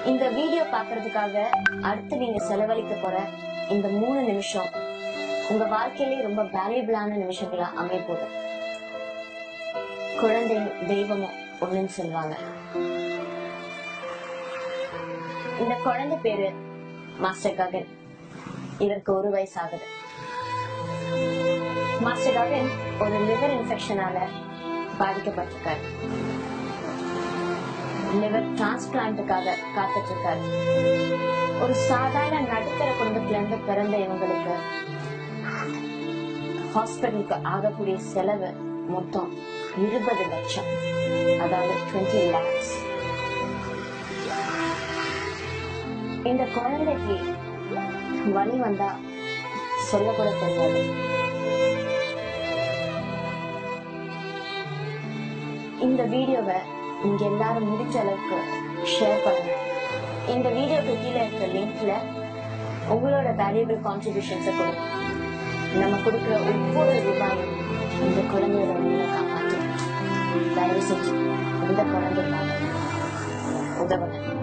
இந்த வீடியோ பாக்குறதுக்காக அடுத்து நீங்க செலவழிக்க போற இந்த மூணு நிமிஷம் உங்க வாழ்க்கையிலே ரொம்ப வேல்யூபிளான நிமிஷங்களா அமைய போகுது குழந்தையும் தெய்வமும் ஒண்ணுன்னு சொல்லுவாங்க இந்த குழந்தை பேரு மாஸ்டர் ககன் இவருக்கு ஒரு வயசு ஆகுது மாஸ்டர் ககன் ஒரு லிவர் இன்ஃபெக்ஷனால பாதிக்கப்பட்டிருக்காரு லிவர் டிரான்ஸ்பிளான்ட்டுக்காக காத்துட்டு இருக்காரு ஒரு சாதாரண நடுத்தர குடும்பத்துல இருந்து பிறந்த இவங்களுக்கு ஹாஸ்பிட்டலுக்கு ஆகக்கூடிய செலவு மொத்தம் இருபது லட்சம் அதாவது டுவெண்ட்டி லேக்ஸ் இந்த குழந்தைக்கு வலி வந்தா சொல்ல கூட தெரியாது இந்த வீடியோவை நீங்க எல்லாரும் முடிஞ்ச அளவுக்கு ஷேர் பண்ணுங்க இந்த வீடியோக்கு கீழே இருக்க லிங்க்ல உங்களோட வேல்யூபிள் கான்ட்ரிபியூஷன்ஸை கொடுங்க நம்ம கொடுக்குற ஒவ்வொரு ரூபாயும் இந்த குழந்தையோட உயிரை காப்பாற்றும் தயவு செஞ்சு இந்த குழந்தைக்காக உதவுங்க